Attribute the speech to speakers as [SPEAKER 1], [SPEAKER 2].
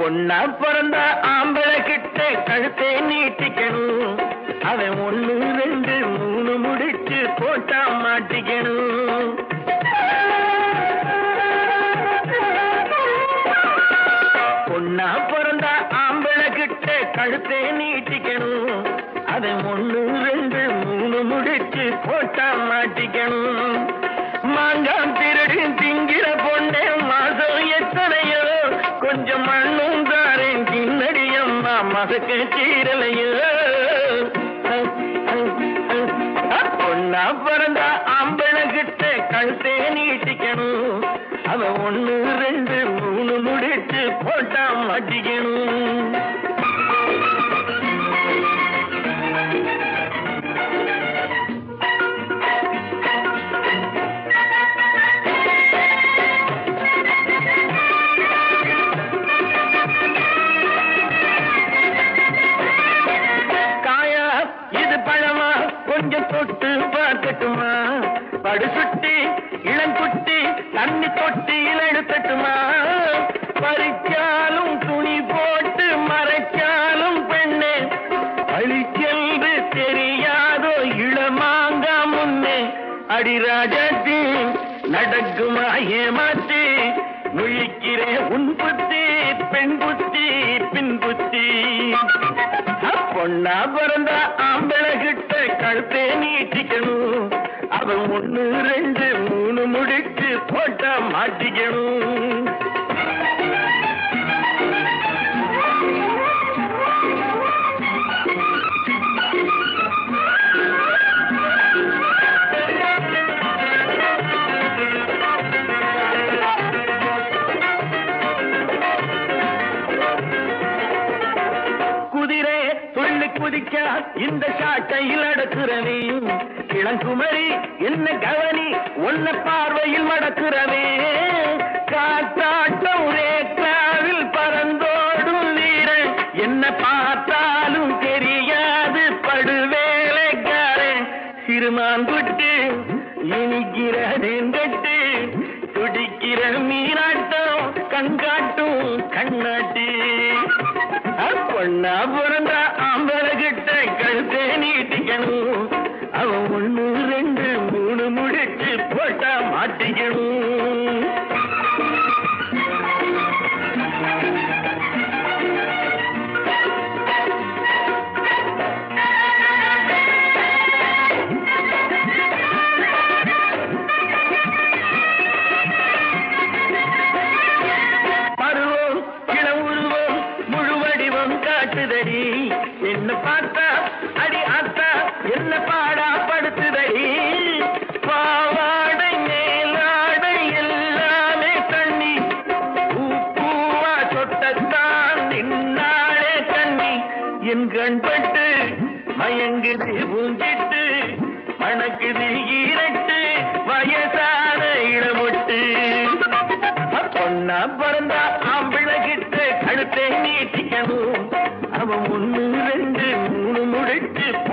[SPEAKER 1] பொண்ணா பிறந்த ஆம்பளை கிட்ட கழுத்தை நீட்டிக்கணும் அவன் ஒண்ணு ரெண்டு மூணு முடிச்சு போட்டா மாட்டிக்கணும் பொண்ணா பிறந்த ஆம்பளை கிட்ட கழுத்தை நீட்டிக்கணும் அவன் ஒண்ணு ரெண்டு மூணு முடிச்சு போட்டா மாட்டிக்கணும் மாங்காம் திருடி திங்கிற பொண்ணே மாசம் எத்தனையோ கொஞ்சம் மண்ணும் தாரேன் கிண்ணடி அம்மா மகக்கு சீரலையோ பொண்ணா பிறந்தா ஆம்பளை கிட்ட கழுத்தே நீட்டிக்கணும் அவன் ஒண்ணு ரெண்டு மூணு முடிச்சு போட்டா மாட்டிக்கணும் காயா இது பழமா கொஞ்சம் தொட்டு பார்க்கட்டுமா படு சுட்டி இளங்குட்டி தண்ணி தொட்டியில் எடுத்துட்டுமா பறிச்சாலும் துணி போட்டு மறைச்சாலும் பெண்ணே அழிச்சென்று தெரியாதோ இளமாங்கா முன்னே அடிராஜாத்தி நடக்குமா ஏமாத்தி முழிக்கிறே உன் புத்தி பெண் புத்தி பின் புத்தி பொண்ணா பிறந்தா ஆம்பளை கிட்ட கழுத்தே நீட்டிக்கணும் அவன் ஒண்ணு ரெண்டு மூணு முடிச்சு போட்டா மாட்டிக்கணும் குதிரை துள்ளி குதிக்க இந்த சாட்டையில் அடக்குறவே இளங்குமரி என்ன கவனி ஒன்ன பார்வையில் மடக்குறவே காத்தாட்டம் ரேக்லாவில் பறந்தோடும் வீரன் என்ன பார்த்தாலும் தெரியாது படுவேலைக்காரன் சிறுமான் குட்டு இனிக்கிறதேன் கட்டு துடிக்கிற மீனாட்டம் கண்காட்டும் கண்ணாட்டி பொண்ணா பிறந்த ஆம்பளை கிட்ட கழுத்தை நீட்டிக்கணும் அவன் ஒண்ணு ரெண்டு மூணு முடிச்சு போட்டா மாட்டிக்கணும் பருவம் இள உருவம் முழு வடிவம் காட்டுதடி என்ன பார்த்தா அடி ஆத்தா என்ன பாடா படுத்துதடி பாவாடை மேலாடை எல்லாமே தண்ணி பூ பூவா சொட்டத்தான் நின்னாளே தண்ணி என் கண்பட்டு மயங்குது பூஞ்சிட்டு மணக்குது ஈரட்டு வயசான இளமொட்டு பொண்ணா பிறந்தா ஆம்பிளை கிட்ட கழுத்தை நீட்டிக்கணும் அவன் ஒண்ணு ரெண்டு மூணு முடிச்சு